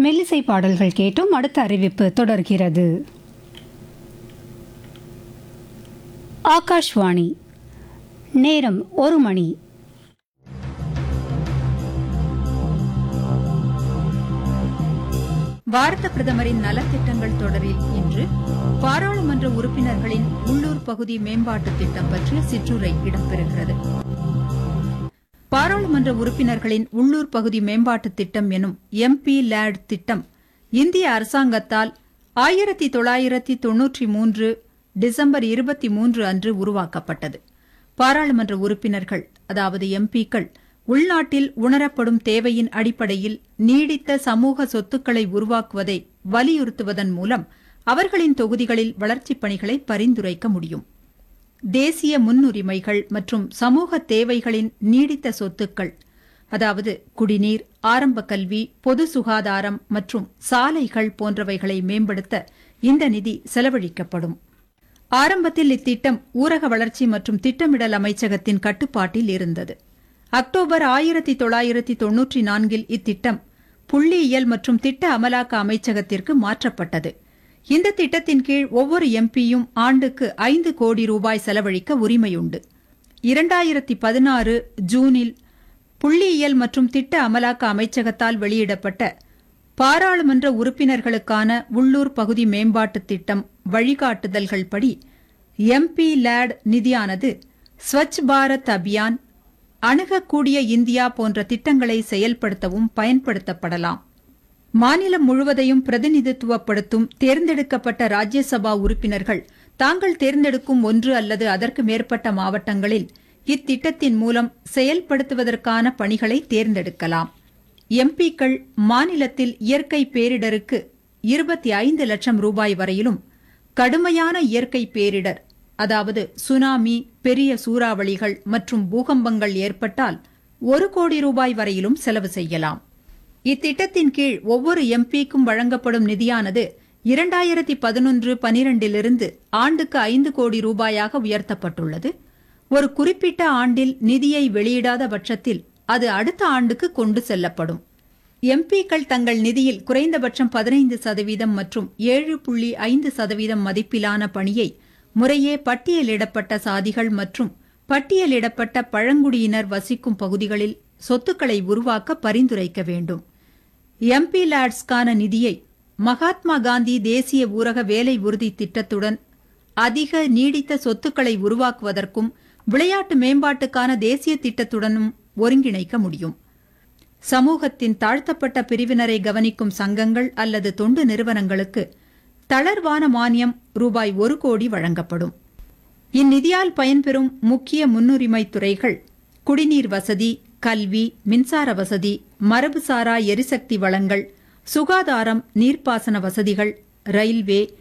மெல்லிசை பாடல்கள் கேட்டும் அடுத்த அறிவிப்பு தொடர்கிறது ஆகாஷ்வாணி நேரம் ஒரு மணி பாரத பிரதமரின் நலத்திட்டங்கள் தொடரில் இன்று பாராளுமன்ற உறுப்பினர்களின் உள்ளூர் பகுதி மேம்பாட்டுத் திட்டம் பற்றிய சிற்றுரை இடம்பெறுகிறது பாராளுமன்ற உறுப்பினர்களின் உள்ளூர் பகுதி மேம்பாட்டுத் திட்டம் எனும் எம்பி லேட் திட்டம் இந்திய அரசாங்கத்தால் ஆயிரத்தி தொள்ளாயிரத்தி தொன்னூற்றி மூன்று டிசம்பர் இருபத்தி மூன்று அன்று உருவாக்கப்பட்டது பாராளுமன்ற உறுப்பினர்கள் அதாவது எம்பிக்கள் உள்நாட்டில் உணரப்படும் தேவையின் அடிப்படையில் நீடித்த சமூக சொத்துக்களை உருவாக்குவதை வலியுறுத்துவதன் மூலம் அவர்களின் தொகுதிகளில் வளர்ச்சிப் பணிகளை பரிந்துரைக்க முடியும் தேசிய முன்னுரிமைகள் மற்றும் சமூக தேவைகளின் நீடித்த சொத்துக்கள் அதாவது குடிநீர் ஆரம்ப கல்வி பொது சுகாதாரம் மற்றும் சாலைகள் போன்றவைகளை மேம்படுத்த இந்த நிதி செலவழிக்கப்படும் ஆரம்பத்தில் இத்திட்டம் ஊரக வளர்ச்சி மற்றும் திட்டமிடல் அமைச்சகத்தின் கட்டுப்பாட்டில் இருந்தது அக்டோபர் ஆயிரத்தி தொள்ளாயிரத்தி தொன்னூற்றி நான்கில் இத்திட்டம் புள்ளியியல் மற்றும் திட்ட அமலாக்க அமைச்சகத்திற்கு மாற்றப்பட்டது இந்த திட்டத்தின் கீழ் ஒவ்வொரு எம்பியும் ஆண்டுக்கு ஐந்து கோடி ரூபாய் செலவழிக்க உரிமையுண்டு இரண்டாயிரத்தி பதினாறு ஜூனில் புள்ளியியல் மற்றும் திட்ட அமலாக்க அமைச்சகத்தால் வெளியிடப்பட்ட பாராளுமன்ற உறுப்பினர்களுக்கான உள்ளூர் பகுதி மேம்பாட்டுத் திட்டம் வழிகாட்டுதல்கள் படி எம்பி லேட் நிதியானது ஸ்வச் பாரத் அபியான் அணுகக்கூடிய இந்தியா போன்ற திட்டங்களை செயல்படுத்தவும் பயன்படுத்தப்படலாம் மாநிலம் முழுவதையும் பிரதிநிதித்துவப்படுத்தும் தேர்ந்தெடுக்கப்பட்ட ராஜ்யசபா உறுப்பினர்கள் தாங்கள் தேர்ந்தெடுக்கும் ஒன்று அல்லது அதற்கு மேற்பட்ட மாவட்டங்களில் இத்திட்டத்தின் மூலம் செயல்படுத்துவதற்கான பணிகளை தேர்ந்தெடுக்கலாம் எம்பிக்கள் மாநிலத்தில் இயற்கை பேரிடருக்கு இருபத்தி ஐந்து லட்சம் ரூபாய் வரையிலும் கடுமையான இயற்கை பேரிடர் அதாவது சுனாமி பெரிய சூறாவளிகள் மற்றும் பூகம்பங்கள் ஏற்பட்டால் ஒரு கோடி ரூபாய் வரையிலும் செலவு செய்யலாம் இத்திட்டத்தின் கீழ் ஒவ்வொரு எம்பிக்கும் வழங்கப்படும் நிதியானது இரண்டாயிரத்தி பதினொன்று பனிரெண்டிலிருந்து ஆண்டுக்கு ஐந்து கோடி ரூபாயாக உயர்த்தப்பட்டுள்ளது ஒரு குறிப்பிட்ட ஆண்டில் நிதியை வெளியிடாத பட்சத்தில் அது அடுத்த ஆண்டுக்கு கொண்டு செல்லப்படும் எம்பிக்கள் தங்கள் நிதியில் குறைந்தபட்சம் பதினைந்து சதவீதம் மற்றும் ஏழு புள்ளி ஐந்து சதவீதம் மதிப்பிலான பணியை முறையே பட்டியலிடப்பட்ட சாதிகள் மற்றும் பட்டியலிடப்பட்ட பழங்குடியினர் வசிக்கும் பகுதிகளில் சொத்துக்களை உருவாக்க பரிந்துரைக்க வேண்டும் எம்பி லேட்ஸ்க்கான நிதியை மகாத்மா காந்தி தேசிய ஊரக வேலை உறுதி திட்டத்துடன் அதிக நீடித்த சொத்துக்களை உருவாக்குவதற்கும் விளையாட்டு மேம்பாட்டுக்கான தேசிய திட்டத்துடனும் ஒருங்கிணைக்க முடியும் சமூகத்தின் தாழ்த்தப்பட்ட பிரிவினரை கவனிக்கும் சங்கங்கள் அல்லது தொண்டு நிறுவனங்களுக்கு தளர்வான மானியம் ரூபாய் ஒரு கோடி வழங்கப்படும் இந்நிதியால் பயன்பெறும் முக்கிய முன்னுரிமை துறைகள் குடிநீர் வசதி கல்வி மின்சார வசதி மரபுசாரா எரிசக்தி வளங்கள் சுகாதாரம் நீர்ப்பாசன வசதிகள் ரயில்வே